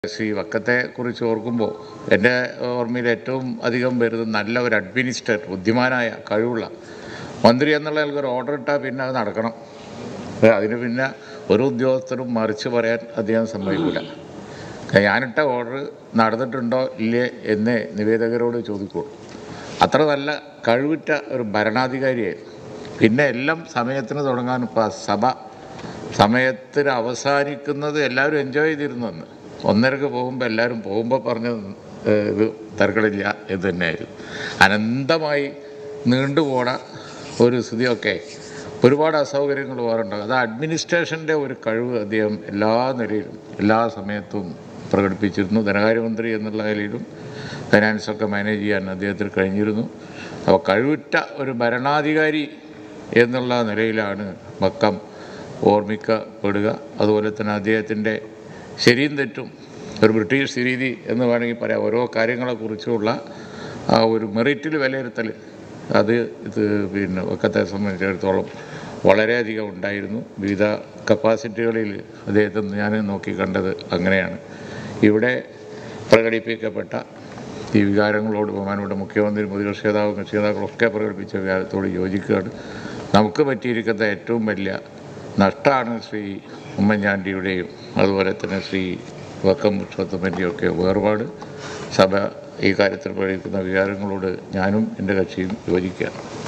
ശ്രീ വക്കത്തെ കുറിച്ച് ഓർക്കുമ്പോൾ എൻ്റെ ഓർമ്മയിൽ ഏറ്റവും അധികം വരുന്നത് നല്ല ഒരു അഡ്മിനിസ്ട്രേറ്റർ ബുദ്ധിമാനായ കഴിവുള്ള മന്ത്രി എന്നുള്ള ആൾക്ക് ഒരു ഓർഡർ ഇട്ടാൽ പിന്നെ അത് നടക്കണം ഏ, അതിന് പിന്നെ ഒരു ഉദ്യോഗസ്ഥരും മറിച്ച് പറയാൻ അദ്ദേഹം സമ്മതിക്കില്ല ഞാനിട്ട ഓർഡർ നടന്നിട്ടുണ്ടോ ഇല്ലേ എന്ന് നിവേദകരോട് ചോദിക്കുള്ളൂ അത്ര നല്ല കഴിവുറ്റ ഒരു ഭരണാധികാരിയായിരുന്നു പിന്നെ എല്ലാം സമയത്തിന് തുടങ്ങാൻ ഇപ്പോൾ സഭ സമയത്തിന് അവസാനിക്കുന്നത് എല്ലാവരും എൻജോയ് ചെയ്തിരുന്നു അന്ന് ഒന്നരക്ക് പോകുമ്പോൾ എല്ലാവരും പോകുമ്പോൾ പറഞ്ഞ ഏഹ്, ഇത് തരക്കടില്ല എന്ന് തന്നെയായിരുന്നു അനന്തമായി നീണ്ടുപോണ ഒരു സ്ഥിതിയൊക്കെ ഒരുപാട് അസൗകര്യങ്ങൾ വേറുണ്ടാകും അത് അഡ്മിനിസ്ട്രേഷൻ്റെ ഒരു കഴിവ് അദ്ദേഹം എല്ലാ നിലയിലും എല്ലാ സമയത്തും പ്രകടിപ്പിച്ചിരുന്നു ധനകാര്യമന്ത്രി എന്നുള്ള നിലയിലും ഫൈനാൻസൊക്കെ മാനേജ് ചെയ്യാൻ അദ്ദേഹത്തിന് കഴിഞ്ഞിരുന്നു അപ്പോൾ കഴിവുറ്റ ഒരു ഭരണാധികാരി എന്നുള്ള നിലയിലാണ് മക്കം ഓർമ്മിക്കപ്പെടുക അതുപോലെ തന്നെ അദ്ദേഹത്തിൻ്റെ ശരിയും തെറ്റും ഒരു ബ്രിട്ടീഷ് രീതി എന്ന് വേണമെങ്കിൽ പറയാം ഓരോ കാര്യങ്ങളെക്കുറിച്ചുള്ള ആ ഒരു മെറിറ്റിൽ വിലയിരുത്തൽ അത് ഇത് പിന്നെ ഒക്കത്തെ സംബന്ധിച്ചിടത്തോളം വളരെയധികം ഉണ്ടായിരുന്നു വിവിധ കപ്പാസിറ്റികളിൽ അദ്ദേഹത്തെ ഞാൻ നോക്കി കണ്ടത് അങ്ങനെയാണ് ഇവിടെ പ്രകടിപ്പിക്കപ്പെട്ട ഈ വികാരങ്ങളോട് ബഹുമാനപ്പെട്ട മുഖ്യമന്ത്രി പ്രതിപക്ഷ നേതാവും കക്ഷി നേതാക്കളൊക്കെ പ്രകടിപ്പിച്ച വികാരത്തോട് യോജിക്കുകയാണ് നമുക്ക് പറ്റിയിരിക്കുന്ന ഏറ്റവും വലിയ നഷ്ടമാണ് ശ്രീ ഉമ്മൻചാണ്ടിയുടെയും അതുപോലെ തന്നെ ശ്രീ വക്കം പുരുഷോത്തമൻ്റെയൊക്കെ വേർപാട് സഭ ഈ കാര്യത്തിൽ പ്രകടിപ്പിക്കുന്ന വികാരങ്ങളോട് ഞാനും എൻ്റെ കക്ഷിയും യോജിക്കുകയാണ്